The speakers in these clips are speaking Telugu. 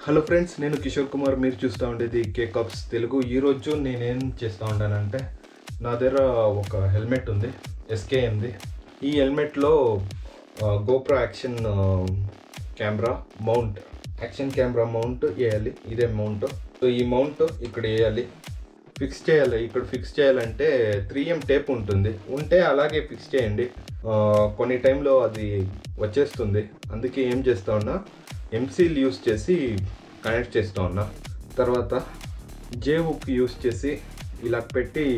హలో ఫ్రెండ్స్ నేను కిషోర్ కుమార్ మీరు చూస్తూ ఉండేది కే కప్స్ తెలుగు ఈరోజు నేనేం చేస్తూ ఉంటానంటే నా దగ్గర ఒక హెల్మెట్ ఉంది ఎస్కేఎంది ఈ హెల్మెట్లో GoPro action camera mount action camera mount వేయాలి ఇదే మౌంట్ సో ఈ మౌంట్ ఇక్కడ వేయాలి ఫిక్స్ చేయాలి ఇక్కడ ఫిక్స్ చేయాలంటే త్రీ ఎం టేప్ ఉంటుంది ఉంటే అలాగే ఫిక్స్ చేయండి ఆ, కొన్ని టైంలో అది వచ్చేస్తుంది అందుకే ఏం చేస్తా ఉన్నా ఎంసీల్ యూస్ చేసి కనెక్ట్ చేస్తూ ఉన్నా తర్వాత జే హుక్ యూస్ చేసి ఇలా పెట్టి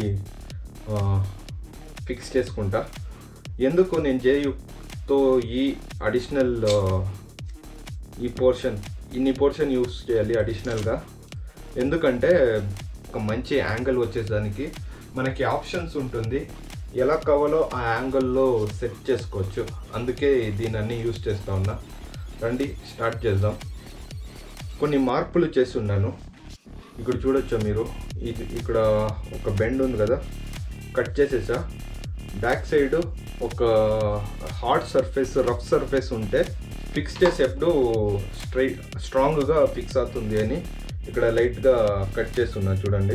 ఫిక్స్ చేసుకుంటా ఎందుకు నేను జే తో ఈ అడిషనల్ ఈ పోర్షన్ ఇన్ని పోర్షన్ యూస్ చేయాలి అడిషనల్గా ఎందుకంటే ఒక మంచి యాంగిల్ వచ్చేదానికి మనకి ఆప్షన్స్ ఉంటుంది ఎలా కావాలో ఆ యాంగిల్లో సెట్ చేసుకోవచ్చు అందుకే దీని అన్ని యూస్ చేస్తూ ఉన్నా రండి స్టార్ట్ చేద్దాం కొన్ని మార్పులు చేసి ఉన్నాను ఇక్కడ చూడొచ్చా మీరు ఇది ఇక్కడ ఒక బెండ్ ఉంది కదా కట్ చేసేసా బ్యాక్ సైడ్ ఒక హార్డ్ సర్ఫేస్ రఫ్ సర్ఫేస్ ఉంటే ఫిక్స్ చేసేప్పుడు స్ట్రైట్ స్ట్రాంగ్గా ఫిక్స్ అవుతుంది అని ఇక్కడ లైట్గా కట్ చేస్తున్నా చూడండి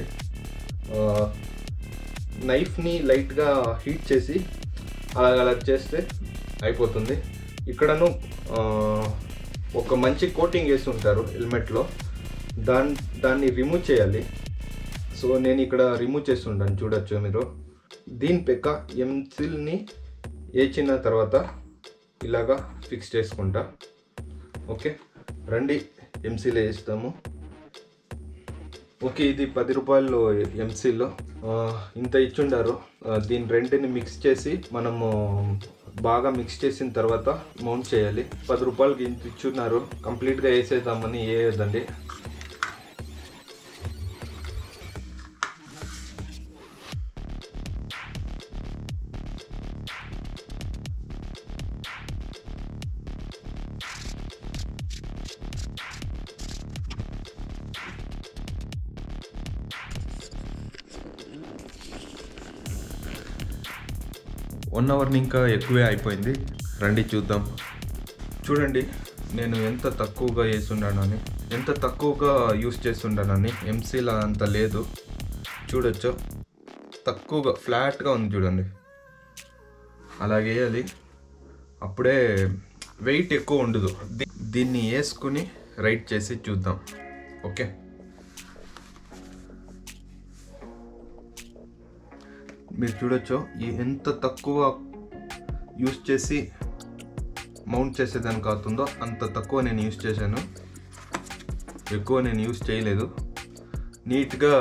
నైఫ్ని లైట్గా హీట్ చేసి అలా అలా చేస్తే అయిపోతుంది ఇక్కడను ఆ, ఒక మంచి కోటింగ్ వేసి ఉంటారు హెల్మెట్లో దాన్ని దాన్ని రిమూవ్ చేయాలి సో నేను ఇక్కడ రిమూవ్ చేస్తుంటాను చూడొచ్చు మీరు దీని పెక్క ఎంసిల్ని వేచిన తర్వాత ఇలాగా ఫిక్స్ చేసుకుంటా ఓకే రండి ఎంసీలో వేస్తాము ఓకే ఇది పది రూపాయలు ఎంసీలో ఇంత ఇచ్చుండారు ఆ, దీని రెండుని మిక్స్ చేసి మనము బాగా మిక్స్ చేసిన తర్వాత మౌంట్ చేయాలి పది రూపాయలకి ఇంత ఇచ్చున్నారు కంప్లీట్గా వేసేద్దామని వేయదండి వన్ అవర్ని ఇంకా ఎక్కువే అయిపోయింది రండి చూద్దాం చూడండి నేను ఎంత తక్కువగా వేస్తున్నానని ఎంత తక్కువగా యూస్ చేస్తుండానని ఎంసీలా అంత లేదు చూడొచ్చు తక్కువగా ఫ్లాట్గా ఉంది చూడండి అలాగే వేయాలి అప్పుడే వెయిట్ ఎక్కువ ఉండదు దీ- దీన్ని వేసుకుని రైట్ చేసి చూద్దాం ఓకే మీరు చూడొచ్చు ఈ ఎంత తక్కువ యూస్ చేసి మౌంట్ చేసేదానికి అవుతుందో అంత తక్కువ నేను యూస్ చేశాను ఎక్కువ నేను యూస్ చేయలేదు నీట్గా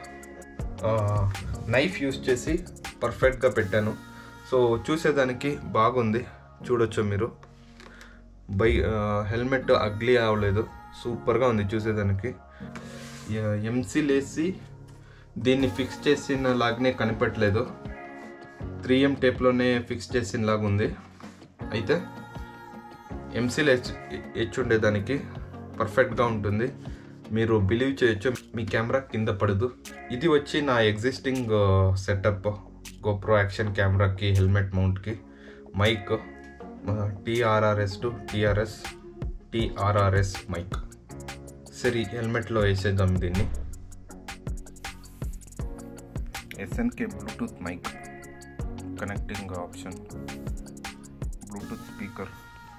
నైఫ్ యూస్ చేసి పర్ఫెక్ట్గా పెట్టాను సో చూసేదానికి బాగుంది చూడొచ్చు మీరు బై హెల్మెట్ అగ్లీ అవ్వలేదు సూపర్గా ఉంది చూసేదానికి ఎంసీల్ వేసి దీన్ని ఫిక్స్ చేసిన లాగానే కనిపెట్టలేదు త్రీ ఎం టేప్లోనే ఫిక్స్ చేసిన లాగా ఉంది అయితే ఎంసీల్ హెచ్ హెచ్ ఉండేదానికి పర్ఫెక్ట్గా ఉంటుంది మీరు బిలీవ్ చేయొచ్చు మీ కెమెరా కింద పడదు ఇది వచ్చి నా ఎగ్జిస్టింగ్ సెటప్ గోప్రో యాక్షన్ కెమెరాకి హెల్మెట్ మౌంట్కి mic TRRS to TRS TRRS mic సరే హెల్మెట్లో వేసేద్దాం దీన్ని ఎస్ఎన్కే Bluetooth mic connecting option Bluetooth speaker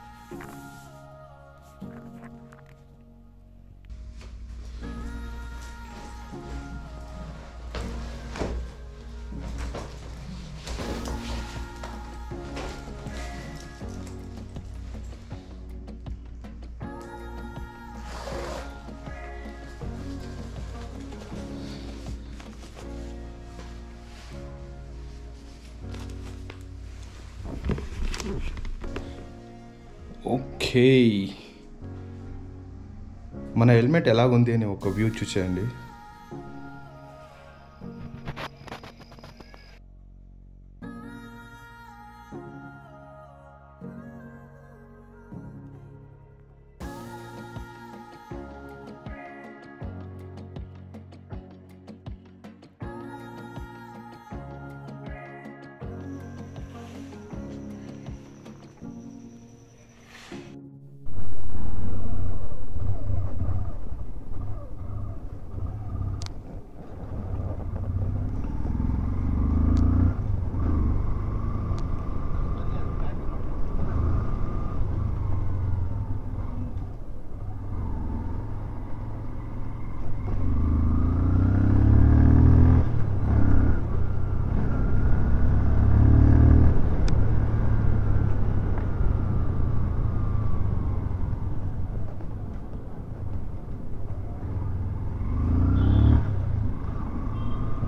okay మన హెల్మెట్ ఎలాగుంది అని ఒక వ్యూ చూసేయండి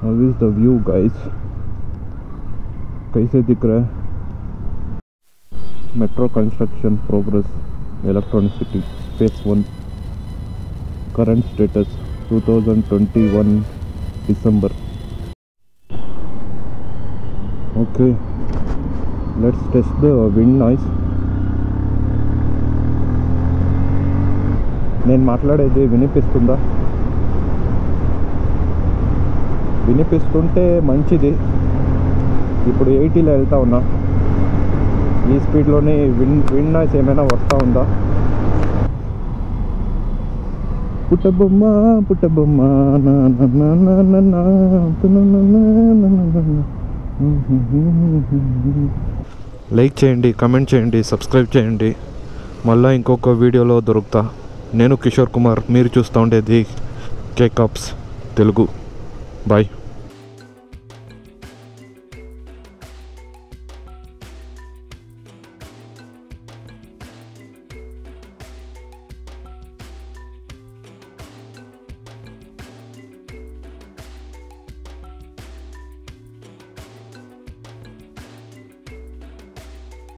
how is the view guys कैसे दिख रहा है metro construction progress Electronic City phase one current status 2021 December okay let's test the wind noise నేను మాట్లాడేది వినిపిస్తుందా వినిపిస్తుంటే మంచిది ఇప్పుడు ఎయిటీలో వెళ్తా ఉన్నా ఈ స్పీడ్లోనే విండ్ విండ్ నాయిస్ ఏమైనా వస్తూ ఉందా పుట్టబొమ్మ పుట్టబొమ్మ నా నా నా నా నా నా, తున నా నా నా నా నా నా. లైక్ చేయండి కమెంట్ చేయండి సబ్స్క్రైబ్ చేయండి మళ్ళీ ఇంకొక వీడియోలో దొరుకుతా నేను కిషోర్ కుమార్ మీరు చూస్తూ ఉండేది కేకప్స్ తెలుగు బాయ్